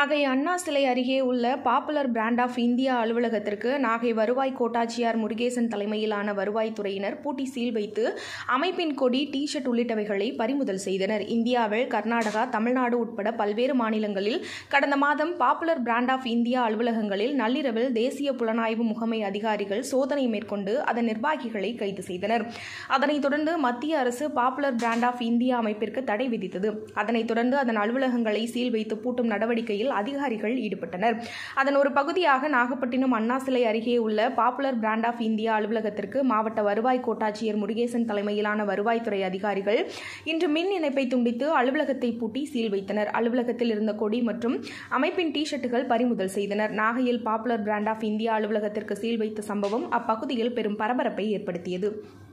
நாகை அண்ணா சிலை அருகே உள்ள பாப்புலர் பிராண்ட் ஆஃப் இந்தியா அலுவலகத்திற்கு நாகை வருவாய் கோட்டாட்சியர் முருகேசன் தலைமையிலான வருவாய்த்துறையினர் பூட்டி சீல் வைத்து அமைப்பின் கொடி டி ஷர்ட் உள்ளிட்டவைகளை பறிமுதல் செய்தனர் இந்தியாவில் கர்நாடகா தமிழ்நாடு உட்பட பல்வேறு மாநிலங்களில் கடந்த மாதம் பாப்புலர் பிராண்ட் ஆஃப் இந்தியா அலுவலகங்களில் நள்ளிரவில் தேசிய புலனாய்வு முகமை அதிகாரிகள் சோதனை மேற்கொண்டு அதன் நிர்வாகிகளை கைது செய்தனர் அதனைத் தொடர்ந்து மத்திய அரசு பாப்புலர் பிராண்ட் ஆஃப் இந்தியா அமைப்பிற்கு தடை விதித்தது அதனைத் தொடர்ந்து அதன் அலுவலகங்களை சீல் வைத்து பூட்டும் நடவடிக்கையில் அதிகாரிகள் ஈடுபட்டனர் அதன் ஒரு பகுதியாக நாகப்பட்டினம் அண்ணா சிலை அருகே உள்ள பாப்புலர் பிராண்ட் ஆஃப் இந்தியா அலுவலகத்திற்கு மாவட்ட வருவாய் கோட்டாட்சியர் முருகேசன் தலைமையிலான வருவாய்த்துறை அதிகாரிகள் இன்று மின் இணைப்பை துண்டித்து அலுவலகத்தை பூட்டி சீல் வைத்தனர் அலுவலகத்தில் இருந்த கொடி மற்றும் அமைப்பின் டி ஷர்ட்டுகள் பறிமுதல் செய்தனர் நாகையில் பாப்புலர் பிராண்ட் ஆஃப் இந்தியா அலுவலகத்திற்கு சீல் வைத்த சம்பவம் அப்பகுதியில் பெரும் பரபரப்பை ஏற்படுத்தியது